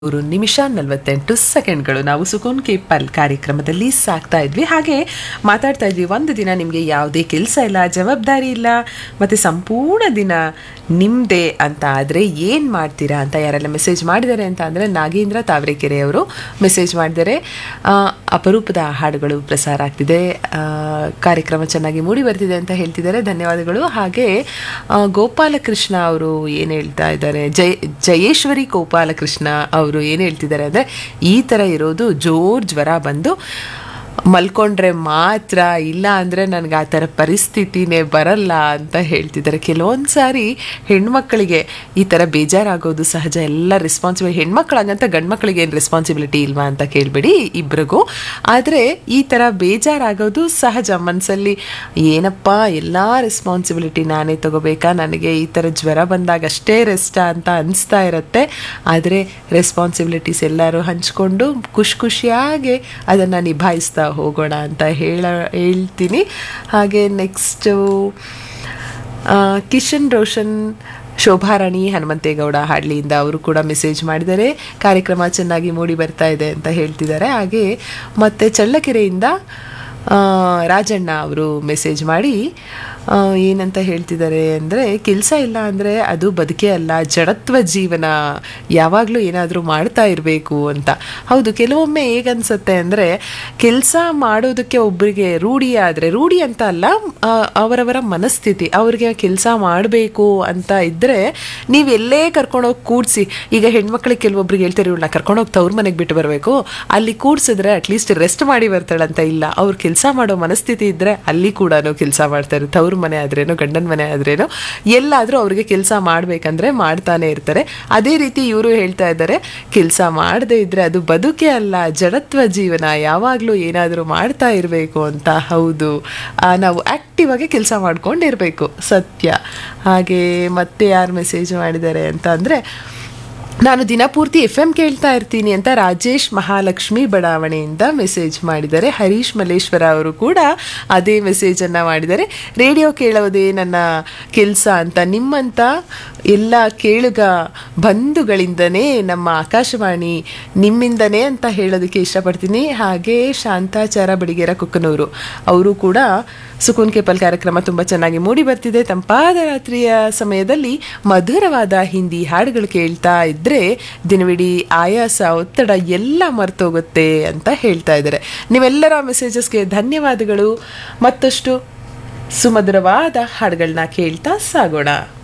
ಮೂರು ನಿಮಿಷ ನಲವತ್ತೆಂಟು ಸೆಕೆಂಡ್ಗಳು ನಾವು ಸುಕೂನ್ ಕೆ ಪಲ್ ಕಾರ್ಯಕ್ರಮದಲ್ಲಿ ಸಾಕ್ತಾ ಇದ್ವಿ ಹಾಗೆ ಮಾತಾಡ್ತಾ ಇದ್ವಿ ಒಂದು ದಿನ ನಿಮಗೆ ಯಾವುದೇ ಕೆಲಸ ಇಲ್ಲ ಜವಾಬ್ದಾರಿ ಇಲ್ಲ ಮತ್ತು ಸಂಪೂರ್ಣ ದಿನ ನಿಮ್ಮದೇ ಅಂತ ಆದರೆ ಏನು ಮಾಡ್ತೀರಾ ಅಂತ ಯಾರೆಲ್ಲ ಮೆಸೇಜ್ ಮಾಡಿದ್ದಾರೆ ಅಂತ ಅಂದರೆ ನಾಗೇಂದ್ರ ತಾವರೆಕೆರೆ ಅವರು ಮೆಸೇಜ್ ಮಾಡಿದ್ದಾರೆ ಆ, ಅಪರೂಪದ ಹಾಡುಗಳು ಪ್ರಸಾರ ಆಗ್ತಿದೆ ಆ, ಕಾರ್ಯಕ್ರಮ ಚೆನ್ನಾಗಿ ಮೂಡಿ ಬರ್ತಿದೆ ಅಂತ ಹೇಳ್ತಿದ್ದಾರೆ ಧನ್ಯವಾದಗಳು ಹಾಗೆ ಆ, ಗೋಪಾಲಕೃಷ್ಣ ಅವರು ಏನು ಹೇಳ್ತಾ ಇದ್ದಾರೆ ಜಯ ಜಯೇಶ್ವರಿ ಗೋಪಾಲಕೃಷ್ಣ ಅವರು ಏನು ಹೇಳ್ತಿದ್ದಾರೆ ಅಂದರೆ ಈ ಥರ ಇರೋದು ಜೋರ್ ಜ್ವರ ಬಂದು ಮಲ್ಕೊಂಡ್ರೆ ಮಾತ್ರ ಇಲ್ಲ ಅಂದರೆ ನನಗೆ ಆ ಥರ ಪರಿಸ್ಥಿತಿನೇ ಬರಲ್ಲ ಅಂತ ಹೇಳ್ತಿದ್ದಾರೆ ಕೆಲವೊಂದು ಸಾರಿ ಹೆಣ್ಮಕ್ಳಿಗೆ ಈ ಥರ ಬೇಜಾರಾಗೋದು ಸಹಜ ಎಲ್ಲ ರೆಸ್ಪಾನ್ಸಿಬಿಲಿಟಿ ಹೆಣ್ಮಕ್ಳಾಗಂತ ಗಂಡು ಮಕ್ಕಳಿಗೆ ಏನು ರೆಸ್ಪಾನ್ಸಿಬಿಲಿಟಿ ಇಲ್ವಾ ಅಂತ ಕೇಳಬೇಡಿ ಇಬ್ರಿಗೂ ಆದರೆ ಈ ಥರ ಬೇಜಾರಾಗೋದು ಸಹಜ ಮನಸ್ಸಲ್ಲಿ ಏನಪ್ಪ ಎಲ್ಲ ರೆಸ್ಪಾನ್ಸಿಬಿಲಿಟಿ ನಾನೇ ತಗೋಬೇಕಾ ನನಗೆ ಈ ಥರ ಜ್ವರ ಬಂದಾಗ ಅಷ್ಟೇ ರೆಸ್ಟ ಅಂತ ಅನಿಸ್ತಾ ಇರುತ್ತೆ ಆದರೆ ರೆಸ್ಪಾನ್ಸಿಬಿಲಿಟೀಸ್ ಎಲ್ಲರೂ ಹಂಚ್ಕೊಂಡು ಖುಷಿ ಖುಷಿಯಾಗಿ ಅದನ್ನು ನಿಭಾಯಿಸ್ತಾ ಹೋಗೋಣ ಅಂತ ಹೇಳ ಹೇಳ್ತೀನಿ ಹಾಗೆ ನೆಕ್ಸ್ಟು ಕಿಶನ್ ರೋಷನ್ ಶೋಭಾರಾಣಿ ಹನುಮಂತೇಗೌಡ ಹಾಡ್ಲಿಯಿಂದ ಅವರು ಕೂಡ ಮೆಸೇಜ್ ಮಾಡಿದ್ದಾರೆ ಕಾರ್ಯಕ್ರಮ ಚೆನ್ನಾಗಿ ಮೂಡಿ ಬರ್ತಾ ಇದೆ ಅಂತ ಹೇಳ್ತಿದ್ದಾರೆ ಹಾಗೆ ಮತ್ತು ಚಳ್ಳಕೆರೆಯಿಂದ ಆ, ರಾಜಣ್ಣ ಅವರು ಮೆಸೇಜ್ ಮಾಡಿ ಆ, ಏನಂತ ಹೇಳ್ತಿದ್ದಾರೆ ಅಂದರೆ ಕೆಲಸ ಇಲ್ಲ ಅಂದರೆ ಅದು ಬದುಕೇ ಅಲ್ಲ ಜಡತ್ವ ಜೀವನ ಯಾವಾಗಲೂ ಏನಾದರೂ ಮಾಡ್ತಾ ಇರಬೇಕು ಅಂತ ಹೌದು ಕೆಲವೊಮ್ಮೆ ಹೇಗನ್ಸುತ್ತೆ ಅಂದರೆ ಕೆಲಸ ಮಾಡೋದಕ್ಕೆ ಒಬ್ಬರಿಗೆ ರೂಢಿ ಆದರೆ ರೂಢಿ ಅಂತ ಅಲ್ಲ ಆ, ಅವರವರ ಮನಸ್ಥಿತಿ ಅವ್ರಿಗೆ ಕೆಲಸ ಮಾಡಬೇಕು ಅಂತ ಇದ್ದರೆ ನೀವು ಎಲ್ಲೇ ಕರ್ಕೊಂಡೋಗಿ ಕೂಡಿಸಿ ಈಗ ಹೆಣ್ಮಕ್ಳಿಗೆ ಕೆಲವೊಬ್ರಿಗೆ ಹೇಳ್ತಾರೆ ಇವಳನ್ನ ಕರ್ಕೊಂಡೋಗಿ ತವ್ರ ಮನೆಗೆ ಬಿಟ್ಟು ಬರಬೇಕು ಅಲ್ಲಿ ಕೂಡ್ಸಿದ್ರೆ ಅಟ್ಲೀಸ್ಟ್ ರೆಸ್ಟ್ ಮಾಡಿ ಬರ್ತಾಳಂತ ಇಲ್ಲ ಅವ್ರು ಕೆಲಸ ಮಾಡೋ ಮನಸ್ಥಿತಿ ಇದ್ದರೆ ಅಲ್ಲಿ ಕೂಡ ಕೆಲಸ ಮಾಡ್ತಾರೆ ತವ್ರ ಮನೆ ಆದ್ರೇನು ಗಂಡನ ಮನೆ ಆದ್ರೇನು ಎಲ್ಲಾದರೂ ಅವ್ರಿಗೆ ಕೆಲಸ ಮಾಡಬೇಕಂದ್ರೆ ಮಾಡ್ತಾನೆ ಇರ್ತಾರೆ ಅದೇ ರೀತಿ ಇವರು ಹೇಳ್ತಾ ಇದ್ದಾರೆ ಕೆಲಸ ಮಾಡದೇ ಇದ್ರೆ ಅದು ಬದುಕೇ ಅಲ್ಲ ಜಡತ್ವ ಜೀವನ ಯಾವಾಗಲೂ ಏನಾದರೂ ಮಾಡ್ತಾ ಇರಬೇಕು ಅಂತ ಹೌದು ಆ, ನಾವು ಆಕ್ಟಿವ್ ಆಗಿ ಕೆಲಸ ಮಾಡ್ಕೊಂಡಿರ್ಬೇಕು ಸತ್ಯ ಹಾಗೆ ಮತ್ತೆ ಯಾರು ಮೆಸೇಜ್ ಮಾಡಿದ್ದಾರೆ ಅಂತ ಅಂದರೆ ನಾನು ದಿನಪೂರ್ತಿ ಎಫ್ ಎಂ ಕೇಳ್ತಾ ಇರ್ತೀನಿ ಅಂತ ರಾಜೇಶ್ ಮಹಾಲಕ್ಷ್ಮಿ ಬಡಾವಣೆಯಿಂದ ಮೆಸೇಜ್ ಮಾಡಿದ್ದಾರೆ ಹರೀಶ್ ಮಲ್ಲೇಶ್ವರ ಅವರು ಕೂಡ ಅದೇ ಮೆಸೇಜನ್ನು ಮಾಡಿದ್ದಾರೆ ರೇಡಿಯೋ ಕೇಳೋದೇ ನನ್ನ ಕೆಲಸ ಅಂತ ನಿಮ್ಮಂಥ ಎಲ್ಲ ಕೇಳುಗ ಬಂಧುಗಳಿಂದನೇ ನಮ್ಮ ಆಕಾಶವಾಣಿ ನಿಮ್ಮಿಂದನೇ ಅಂತ ಹೇಳೋದಕ್ಕೆ ಇಷ್ಟಪಡ್ತೀನಿ ಹಾಗೆ ಶಾಂತಾಚಾರ ಬಡಿಗೇರ ಕುಕ್ಕನೂರು ಅವರು ಕೂಡ ಸುಕೂನ್ ಕೇಪಲ್ ಕಾರ್ಯಕ್ರಮ ತುಂಬ ಚೆನ್ನಾಗಿ ಮೂಡಿ ಬರ್ತಿದೆ ತಂಪಾದ ರಾತ್ರಿಯ ಸಮಯದಲ್ಲಿ ಮಧುರವಾದ ಹಿಂದಿ ಹಾಡುಗಳು ಕೇಳ್ತಾ ಇದ್ರೆ ದಿನವಿಡೀ ಆಯಾಸ ಒತ್ತಡ ಎಲ್ಲ ಮರ್ತೋಗುತ್ತೆ ಅಂತ ಹೇಳ್ತಾ ಇದ್ದಾರೆ ನೀವೆಲ್ಲರ ಮೆಸೇಜಸ್ಗೆ ಧನ್ಯವಾದಗಳು ಮತ್ತಷ್ಟು ಸುಮಧುರವಾದ ಹಾಡುಗಳನ್ನ ಕೇಳ್ತಾ ಸಾಗೋಣ